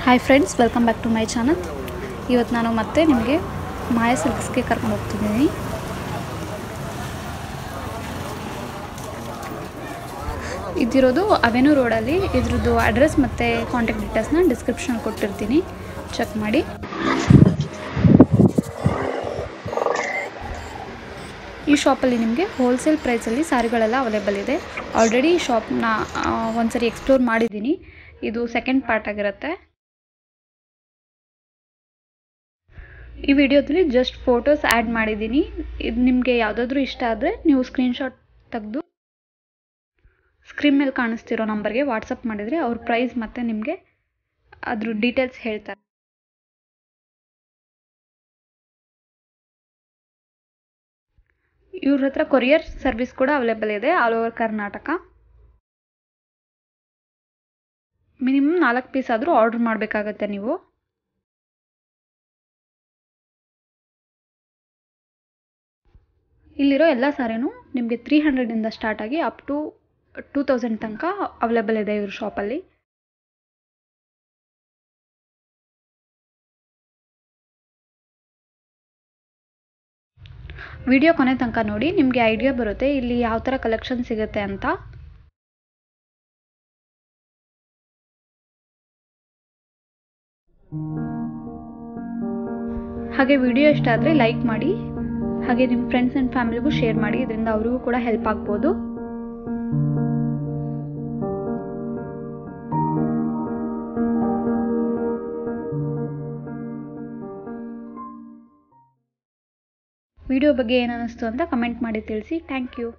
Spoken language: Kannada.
hi friends welcome back to my channel ಇವತ್ತು ನಾನು ಮತ್ತೆ ನಿಮಗೆ ಮಾಯಾ ಸಿಲ್ಕ್ಸ್ಗೆ ಕರ್ಕೊಂಡು ಹೋಗ್ತಿದ್ದೀನಿ ಇದಿರೋದು ಅವೆನು ರೋಡಲ್ಲಿ ಇದ್ರದ್ದು ಅಡ್ರೆಸ್ ಮತ್ತು ಕಾಂಟ್ಯಾಕ್ಟ್ ಡೀಟೇಲ್ಸ್ನ ಡಿಸ್ಕ್ರಿಪ್ಷನಲ್ಲಿ ಕೊಟ್ಟಿರ್ತೀನಿ ಚೆಕ್ ಮಾಡಿ ಈ ಶಾಪಲ್ಲಿ ನಿಮಗೆ ಹೋಲ್ಸೇಲ್ ಪ್ರೈಸಲ್ಲಿ ಸ್ಯಾರಿಗಳೆಲ್ಲ ಅವೈಲೇಬಲ್ ಇದೆ ಆಲ್ರೆಡಿ ಈ ಶಾಪ್ನ ಒಂದ್ಸರಿ ಎಕ್ಸ್ಪ್ಲೋರ್ ಮಾಡಿದ್ದೀನಿ ಇದು ಸೆಕೆಂಡ್ ಪಾರ್ಟ್ ಆಗಿರುತ್ತೆ ಈ ವಿಡಿಯೋದಲ್ಲಿ ಜಸ್ಟ್ ಫೋಟೋಸ್ ಆ್ಯಡ್ ಮಾಡಿದ್ದೀನಿ ಇದು ನಿಮಗೆ ಯಾವುದಾದ್ರೂ ಇಷ್ಟ ಆದರೆ ನೀವು ಸ್ಕ್ರೀನ್ಶಾಟ್ ತೆಗೆದು ಸ್ಕ್ರೀನ್ ಮೇಲೆ ಕಾಣಿಸ್ತಿರೋ ನಂಬರ್ಗೆ ವಾಟ್ಸಪ್ ಮಾಡಿದರೆ ಅವ್ರ ಪ್ರೈಸ್ ಮತ್ತು ನಿಮಗೆ ಅದ್ರ ಡೀಟೇಲ್ಸ್ ಹೇಳ್ತಾರೆ ಇವ್ರ ಹತ್ರ ಕೊರಿಯರ್ ಸರ್ವಿಸ್ ಕೂಡ ಅವೈಲೇಬಲ್ ಇದೆ ಆಲ್ ಓವರ್ ಕರ್ನಾಟಕ ಮಿನಿಮಮ್ ನಾಲ್ಕು ಪೀಸ್ ಆದರೂ ಆರ್ಡ್ರ್ ಮಾಡಬೇಕಾಗತ್ತೆ ನೀವು ಇಲ್ಲಿರೋ ಎಲ್ಲ ಸಾರಿನೂ ನಿಮಗೆ ತ್ರೀ ಹಂಡ್ರೆಡಿಂದ ಸ್ಟಾರ್ಟ್ ಆಗಿ ಅಪ್ ಟು ಟೂ ತೌಸಂಡ್ ತನಕ ಅವೈಲೇಬಲ್ ಇದೆ ಇವ್ರ ಶಾಪಲ್ಲಿ ವಿಡಿಯೋ ಕೊನೆ ತನಕ ನೋಡಿ ನಿಮಗೆ ಐಡಿಯಾ ಬರುತ್ತೆ ಇಲ್ಲಿ ಯಾವ ಥರ ಕಲೆಕ್ಷನ್ ಸಿಗುತ್ತೆ ಅಂತ ಹಾಗೆ ವಿಡಿಯೋ ಇಷ್ಟ ಆದರೆ ಲೈಕ್ ಮಾಡಿ ಹಾಗೆ ನಿಮ್ಮ ಫ್ರೆಂಡ್ಸ್ ಆ್ಯಂಡ್ ಫ್ಯಾಮಿಲಿಗೂ ಶೇರ್ ಮಾಡಿ ಇದರಿಂದ ಅವರಿಗೂ ಕೂಡ ಹೆಲ್ಪ್ ಆಗ್ಬೋದು ವಿಡಿಯೋ ಬಗ್ಗೆ ಏನು ಅನ್ನಿಸ್ತು ಅಂತ ಕಮೆಂಟ್ ಮಾಡಿ ತಿಳಿಸಿ ಥ್ಯಾಂಕ್ ಯು